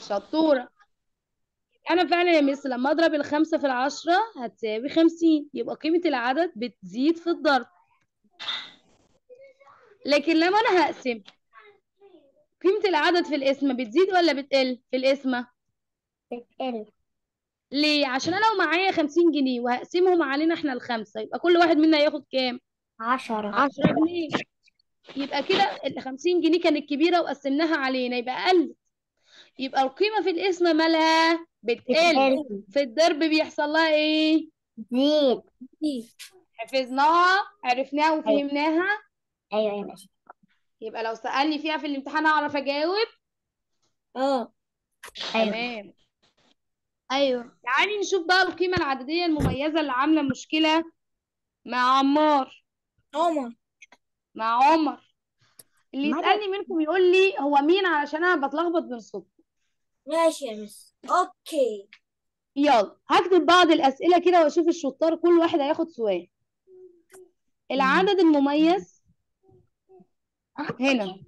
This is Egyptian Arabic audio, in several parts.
شطورة أنا فعلا يا مس لما أضرب الخمسة في العشرة هتساوي خمسين يبقى قيمة العدد بتزيد في الضرب لكن لما أنا هقسم قيمة العدد في القسمة بتزيد ولا بتقل في القسمة؟ بتقل ليه؟ عشان أنا لو معايا خمسين جنيه وهقسمهم علينا احنا الخمسة يبقى كل واحد منا هياخد كام؟ عشرة عشرة جنيه يبقى كده ال 50 جنيه كانت كبيرة وقسمناها علينا يبقى قل يبقى القيمة في القسمة مالها بتقل بتقل في الضرب بيحصل لها ايه؟ زيد حفظناها عرفناها وفهمناها أيوة يا مس يبقى لو سألني فيها في الامتحان أعرف أجاوب اه أيوة تمام أيوة تعالي نشوف بقى القيمة العددية المميزة اللي عاملة مشكلة مع عمار عمر مع عمر اللي مدى. يسألني منكم يقول لي هو مين علشان أنا بتلخبط بين صوت ماشي يا مس اوكي يلا هكتب بعض الأسئلة كده وأشوف الشطار كل واحد هياخد سؤال العدد المميز هنا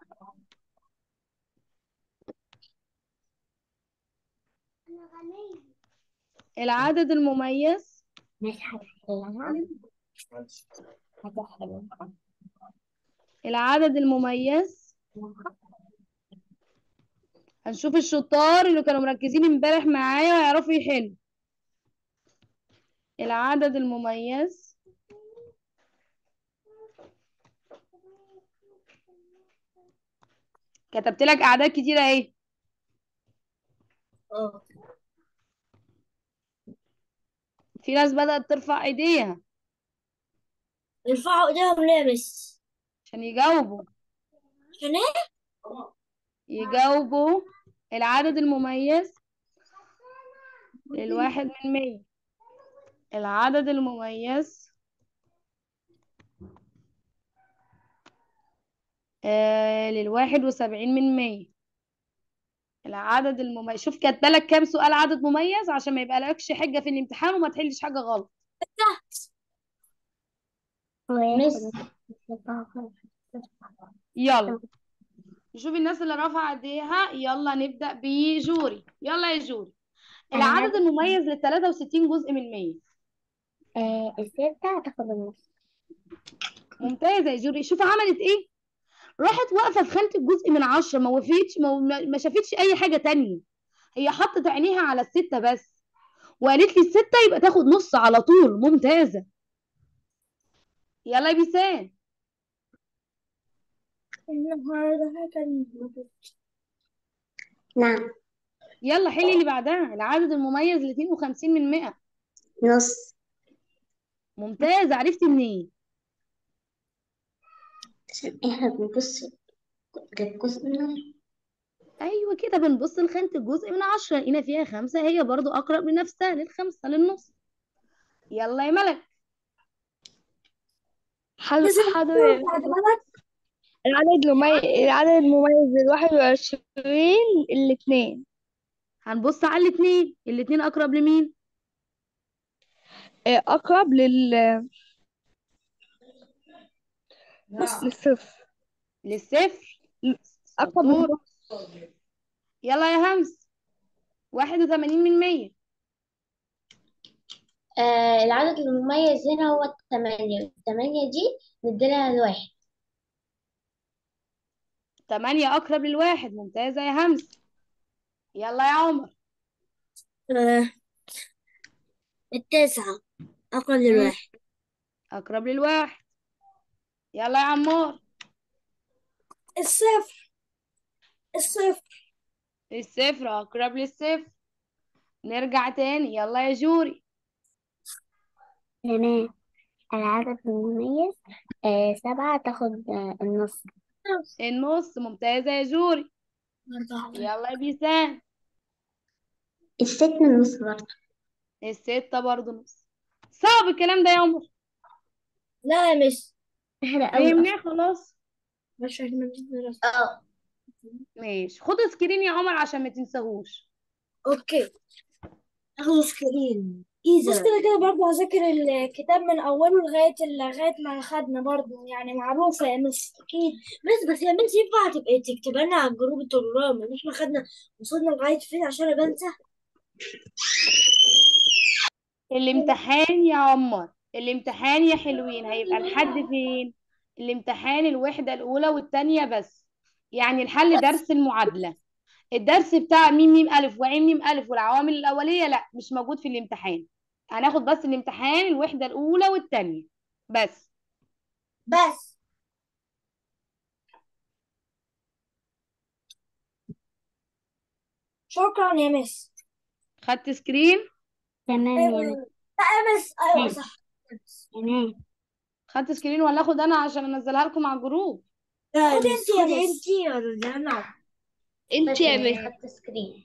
العدد المميز مش هتحلها هتحلها العدد المميز هنشوف الشطار اللي كانوا مركزين امبارح معايا ويعرفوا يحلوا العدد المميز كتبت لك اعداد كتيره اهي اه في ناس بدأت ترفع ايديها يرفعوا ايديهم ليه يا مس عشان يجاوبوا عشان ايه يجاوبوا العدد المميز للواحد من مية العدد المميز آه للواحد وسبعين من مية العدد المميز شوف كاتبالك كام سؤال عدد مميز عشان ما يبقى لكش حجة في الامتحان وما تحلش حاجة غلط مس يلا نشوف الناس اللي رفع ايديها يلا نبدأ بجوري يلا يا جوري العدد المميز لل 63 جزء من 100 آه الستة هتاخد النص ممتازة يا جوري شوف عملت ايه راحت واقفة في خانة الجزء من عشرة ما وفيتش ما, ما شافتش أي حاجة تانية هي حطت عينيها على الستة بس وقالت لي الستة يبقى تاخد نص على طول ممتازة يلا يا بيسان النهارده كان نعم يلا حلي اللي بعدها العدد المميز ل 52 من 100 نص ممتازة عرفتي منين عشان احنا بنبص للجزء منه ايوه كده بنبص لخانة الجزء من عشرة لقينا فيها خمسة هي برضو اقرب لنفسها للخمسة للنص يلا يا ملك حلو حلو العدد المميز العدد المميز الواحد وعشرين الاثنين هنبص على الاتنين الاتنين اقرب لمين آه، أقرب لل للصفر للصفر أقرب شطور. للنص يلا يا همس واحد وثمانين من مية آه العدد المميز هنا هو الثمانية الثمانية دي نديلها الواحد تمانية أقرب للواحد ممتازة يا همس يلا يا عمر آه التسعة أقرب للواحد أقرب للواحد يلا يا عمار الصفر الصفر الصفر أقرب للصفر نرجع تاني يلا يا جوري تمام العدد المميز آه سبعة تاخد آه النص النص ممتازة يا جوري يلا يا بيسان الست من النص برضه الستة برضه نص صعب الكلام ده يا عمر لا يا مس سهلة أوي فهمناه خلاص مش احنا مش دراسة اه ماشي خد سكرين يا عمر عشان ما تنساهوش اوكي اخد سكرين بص كده كده برضه هذاكر الكتاب من اوله لغايه لغايه ما خدنا برضه يعني معروفه يا مس اكيد بس بس يا مس ينفع تبقى تكتب لنا على الجروب التليجرام ان احنا خدنا وصلنا لغايه فين عشان انا بنسى الامتحان يا عمر الامتحان يا حلوين هيبقى لحد فين الامتحان الوحدة الأولى والتانية بس يعني الحل درس المعادلة الدرس بتاع ميم ميم ألف وعين ميم ألف والعوامل الأولية لا مش موجود في الامتحان هناخد بس الامتحان الوحدة الأولى والتانية بس بس شكرا يا مس خدت سكرين تمام ايوه يا لا مس يا مس ايوه مم. صح تمام خدت سكرين ولا اخد انا عشان انزلها لكم على الجروب خدي انت يا مس ولا انا انت يا ماشي مس خدت سكرين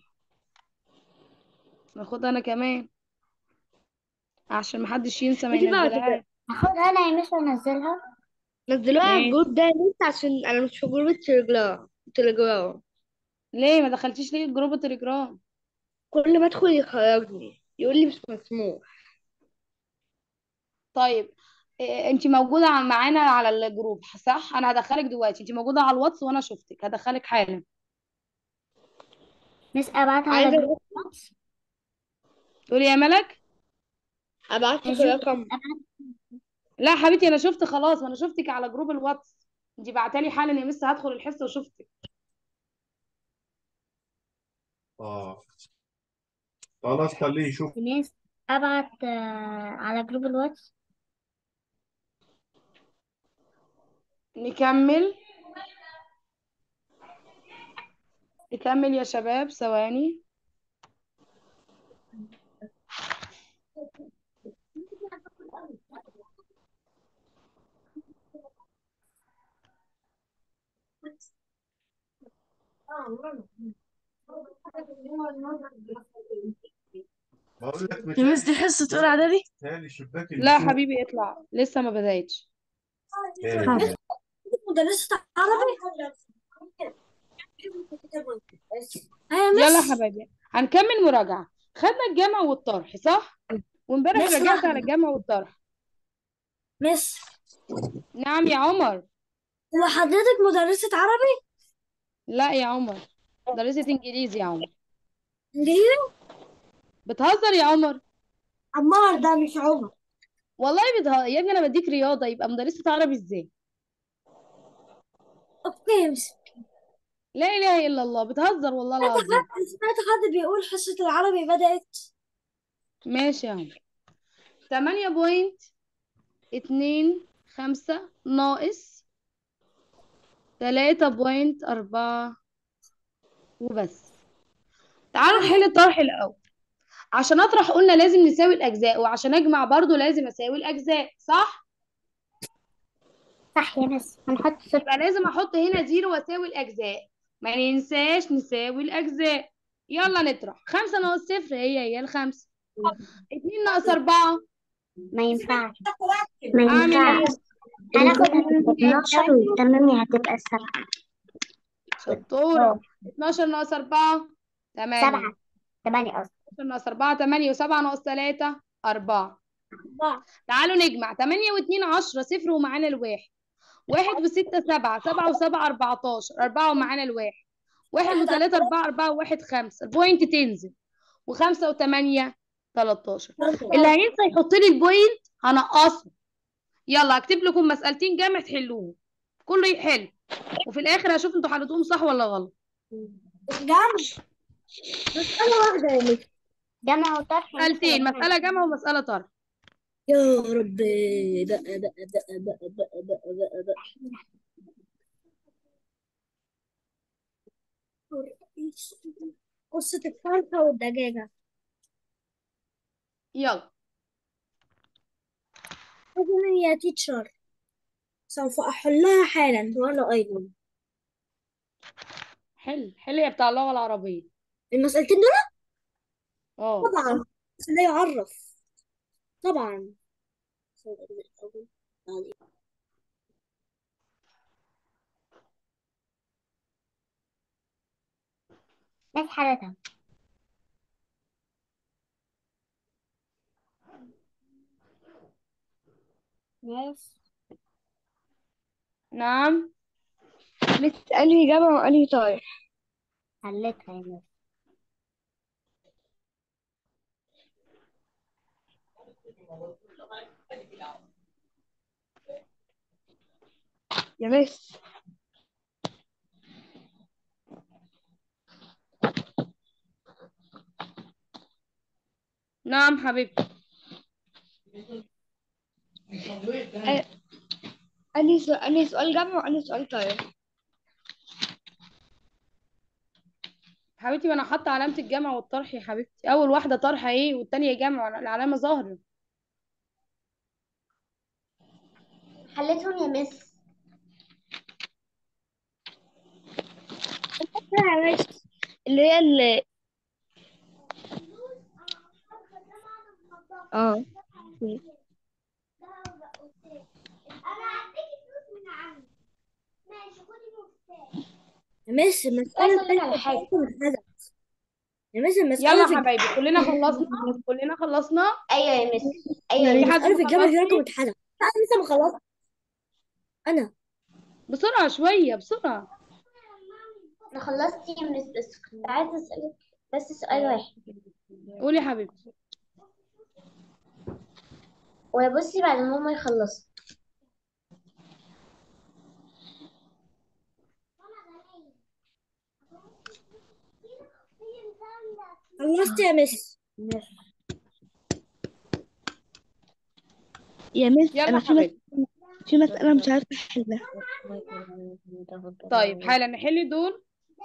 ناخدها انا كمان عشان محدش ينسى ما انت بقى ينزلهاش هاخدها انا يا مس وانزلها نزلوها على ماشي الجروب ده يا مس عشان انا مش في جروب التليجرام التليجرام ليه ما دخلتيش ليه جروب التليجرام كل ما ادخل يخرجني يقول لي مش مسموح طيب إيه انت موجوده ع- معانا على الجروب صح انا هدخلك دلوقتي انت موجوده على الواتس وانا شفتك هدخلك حالا مس ابعتها على عايزه جروب الواتس تقولي يا ملك ابعت لك ماشي رقم ابعت لا حبيبتي انا شفت خلاص وانا شفتك على جروب الواتس انت بعتالي حالا يا مس هدخل الحصه وشفتك اه خلاص خليه يشوف مس ابعت آه، على جروب الواتس نكمل نكمل يا شباب ثواني بقول لك يا مس دي حصة أولى إعدادي متهيألي الشباك اللي لا فوق حبيبي اطلع لسه ما بدأتش تاني مدرسة عربي اه يا يلا مس حبايبي هنكمل مراجعة خدنا الجمع والطرح صح وامبارح مس رجعت على واحدة الجمع والطرح مس نعم يا عمر هو حضرتك مدرسة عربي لا يا عمر مدرسة انجليزي يا عمر انجليزي بتهزر يا عمر عمار ده مش عمر والله بتهزر يا ابني انا بديك رياضة يبقى مدرسة عربي ازاي اوكي مس لا اله الا الله بتهزر والله سمعت العظيم حد سمعت حد بيقول حصة العربي بدأت ماشي يا عمر تمانية بوينت اتنين خمسة ناقص تلاتة بوينت أربعة وبس تعالوا نحل الطرح الأول عشان أطرح قلنا لازم نساوي الأجزاء وعشان أجمع برضو لازم أساوي الأجزاء صح؟ صح يا مس هنحط صفر يبقى لازم أحط هنا زيرو وأساوي الأجزاء ما ننساش نساوي الأجزاء يلا نطرح خمسة ناقص صفر هي هي الخمسة اتنين ناقص أربعة ما ينفعش ما أعمل إيه؟ ينفعش هناخدها ب 12 والتمانية هتبقى سبعة شطورة 12 ناقص 4 8 سبعة تمانية قصدي 12 ناقص 4 8 و7 ناقص 3 4 أربعة تعالوا نجمع 8 و2 10 صفر ومعانا الواحد واحد وستة سبعة سبعة وسبعة 14 أربعة ومعانا الواحد واحد وثلاثة أربعة أربعة وواحد خمسة البوينت تنزل وخمسة وثمانية 13 اللي هينسى يحط لي البوينت هنقصه يلا هكتب لكم مسألتين جمع تحلوهم كله يحل وفي الآخر هشوف انتوا حلتوهم صح ولا غلط جمع مسألة واحدة يا مس جمع وطرح مسألتين مسألة جمع ومسألة طرح يا ربي بقى بقى بقى بقى بقى بقى بقى بقى قصة الفرخة والدجاجة يلا حسنا يا تيتشر سوف أحلها حالا وأنا أيضا حل حل يا بتاع اللغة العربية المسألتين دول اه طبعا لا يعرف طبعا ناس حالتها ماشي نعم مس أنهي جمع وأنهي طايح حلتها يا مس يا مس نعم حبيبتي أ- أنهي سؤال أنهي سؤال جمع وأنهي سؤال طايح حبيبتي ما انا حاطه علامه الجمع والطرح يا حبيبتي اول واحده طرح ايه والتانية جمع العلامه ظاهره حلتهم يا مس يا مس اللي هي اللي اه يا مس المسألة عايزة أقول لك على التانية حاجة. بتاعتهم اتحذفت يا مس المسألة يلا في حبايبي كلنا خلصنا كلنا خلصنا أيوة يا مس أيوة يعني يا في مس حد المسألة في الجامعة في خلصني؟ رقم اتحذف لا أنا لسه ما خلصت أنا بسرعه شويه بسرعه أنا خلصت يا مس بس كنت عايزة أسألك بس سؤال واحد قولي يا حبيبتي وبصي بعد ما هما يخلصوا خلصت يا مس يا مس يلا أنا في حبايبي مس في مسألة مش عارفة أحلها طيب حالا نحل دول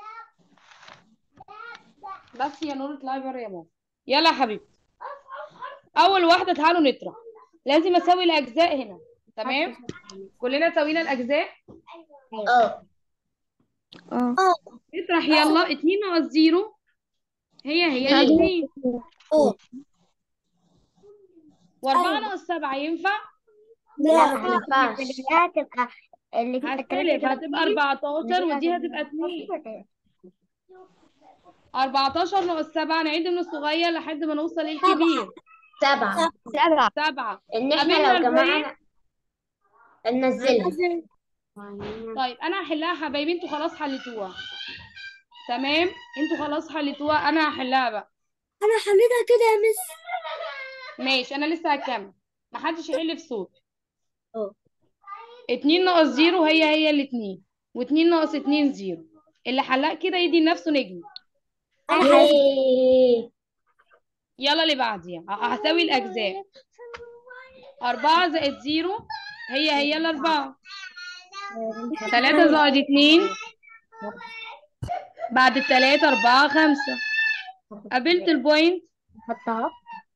بس يا نور اطلعي بره يا ماما يلا يا حبيبتي اول واحده تعالوا نطرح لازم اسوي الاجزاء هنا تمام كلنا سوينا الاجزاء اه اه نطرح يلا 2 ناقص 0 هي هي زيرو. الاثنين اه واربعة ناقص سبعة ينفع لا ما ينفعش هتبقى اللي هختلف هتبقى 14 ودي هتبقى 2 14 ناقص 7 نعد من الصغير لحد ما نوصل للكبير سبعة سبعة 7 إن إحنا قابلنا لو جمعنا ننزلها طيب انا هحلها يا حبايبي انتوا خلاص حلتوها تمام انتوا خلاص حلتوها انا هحلها بقى أنا حليتها كده يا مس ماشي انا لسه هكمل محدش يحل في صوت اه. 2 ناقص 0 هي هي الاتنين و2 ناقص 2 0 اللي حلها كده يدي لنفسه نجم أنا حليت إيه. يلا اللي بعديها ه- هساوي الأجزاء أربعة زائد زيرو هي هي الأربعة تلاتة زائد اتنين بعد التلاتة أربعة خمسة قابلت البوينت حطها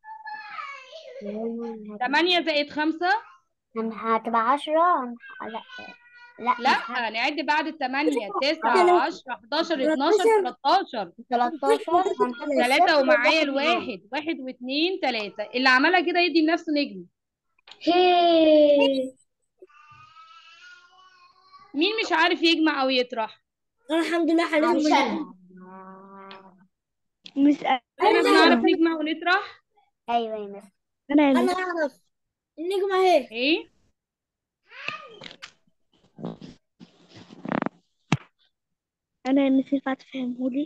تمانية زائد خمسة هتبقى عشرة لا لا لا نعد بعد التمانية تسعة عشرة حداشر اتناشر تلاتاشر تلاتاشر تلاتة ومعايا الواحد واحد واتنين تلاتة اللي عملها كده يدي لنفسه نجم هي مين مش عارف يجمع أو يطرح أنا الحمد لله حليت مش من أنا مس احنا بنعرف نجمع ونطرح ايوه يا مس أنا يا أنا مس أعرف النجمة أهي ايه أنا يا مس ينفع تفهمهولي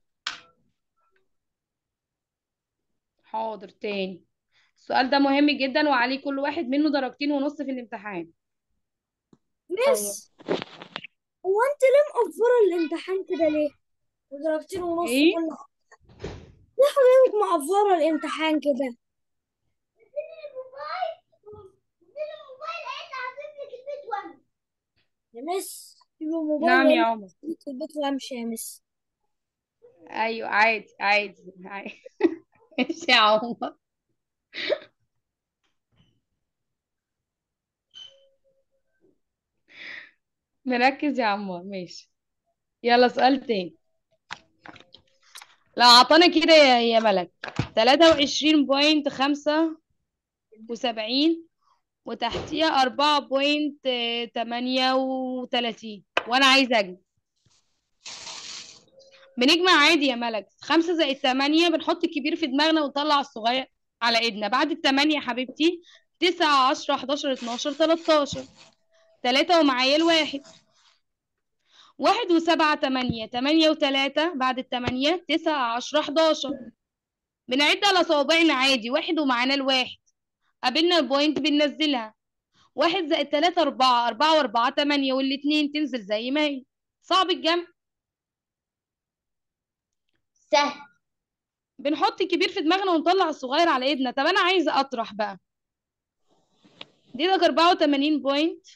حاضر تاني السؤال ده مهم جدا وعليه كل واحد منه درجتين ونص في الامتحان مس هو أنت ليه مقفرة الامتحان كده ليه؟ ودرجتين ونص ايه كل حاجة ليه حضرتك مقفرة الامتحان كده؟ يا مس سيب الموبايل نعم يا وأنا عمر في البيت وأمشي يا مس ايوه عادي عادي عادي ماشي يا عمر مركز يا عمر ماشي يلا سؤال تاني لو عطانا كده يا يا ملك تلاتة وعشرين بوينت خمسة وسبعين وتحتيها أربعة بوينت تمانية وتلاتين وأنا عايزة أجمع بنجمع عادي يا ملك خمسة زائد تمانية بنحط الكبير في دماغنا ونطلع الصغير على ايدنا بعد التمانية يا حبيبتي تسعة عشرة حداشر اتناشر تلاتاشر تلاتة ومعايا الواحد واحد وسبعة تمانية تمانية وتلاتة بعد التمانية تسعة عشرة حداشر بنعد على صوابعنا عادي واحد ومعانا الواحد قابلنا البوينت بننزلها واحد زائد تلاتة أربعة أربعة وأربعة تمانية والاتنين تنزل زي ما هي صعب الجمع سهل بنحط الكبير في دماغنا ونطلع الصغير على ايدنا طب انا عايزه اطرح بقى دي لك 84 بوينت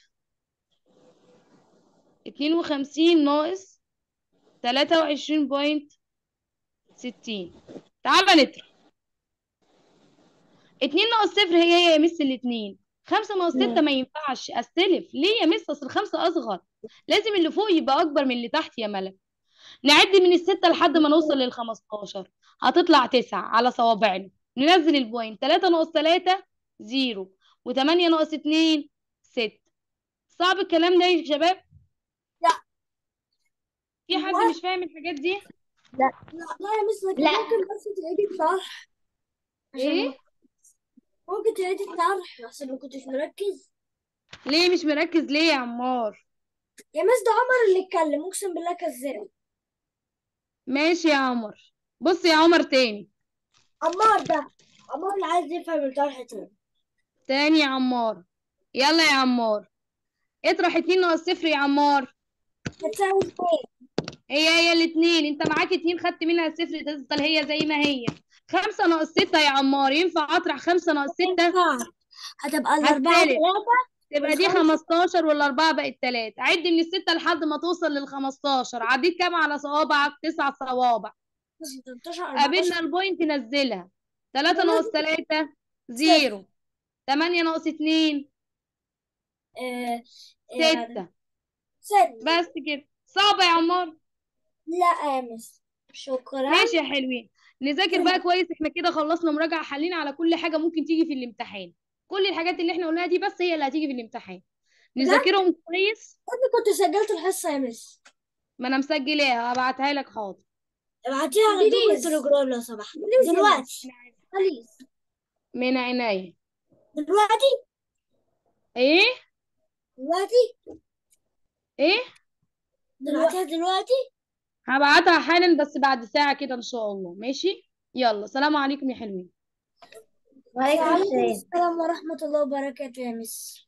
52 ناقص 23 بوينت 60 تعالى نطرح 2 ناقص صفر هي هي يا مس الاتنين خمسة ناقص ستة ما ينفعش استلف ليه يا مس اصل الخمسة اصغر لازم اللي فوق يبقى اكبر من اللي تحت يا ملك نعد من الستة لحد ما نوصل للخمستاشر هتطلع تسعة على صوابعنا ننزل البوينت تلاتة ناقص تلاتة زيرو وتمانية ناقص اتنين ستة صعب الكلام ده يا شباب؟ لا. في حد مش فاهم الحاجات دي؟ لا لا يا مس لكن لا. ممكن بس تعيدي الطرح عشان ايه؟ ممكن تعيدي الطرح عشان ما كنتش مركز ليه مش مركز ليه يا عمار؟ يا مس ده عمر اللي اتكلم اقسم بالله كذاب ماشي يا عمر بص يا عمر تاني عمار ده عمار اللي عايز يفهم الطرح تاني تاني يا عمار يلا يا عمار اطرح اتنين ناقص صفر يا عمار هتساوي اتنين هي هي الاتنين انت معاك اتنين خدت منها الصفر تفضل هي زي ما هي خمسة ناقص ستة يا عمار ينفع اطرح خمسة ناقص ستة ينفع. هتبقى الأربعة هستلف. تلاتة تبقى دي والخمسة. 15 والأربعة بقت تلاتة عد من الستة لحد ما توصل لل 15 عديت كام على صوابعك؟ تسع صوابع 16 قابلنا 14 البوينت نزلها تلاتة ناقص تلاتة زيرو تمانية ناقص اتنين آه، آه، ستة ستة بس كده صعبة يا عمار لا يا مس شكرا ماشي يا حلوين نذاكر بقى كويس احنا كده خلصنا مراجعة حلين على كل حاجة ممكن تيجي في الامتحان كل الحاجات اللي احنا قلناها دي بس هي اللي هتيجي في الامتحان نذاكرهم كويس أنا كنت سجلت الحصة يا مس ما انا مسجلاها هبعتها لك حاضر ابعتيها على جروب بليز. التليجرام لو سمحت بليز يا دلوقتي بليز من عينيا دلوقتي ايه دلوقتي ايه دلوقتي دلوقتي هبعتها حالا بس بعد ساعة كده ان شاء الله ماشي يلا سلام عليكم يا حلوين وعليكم وعليكم السلام السلام ورحمة الله وبركاته يا مس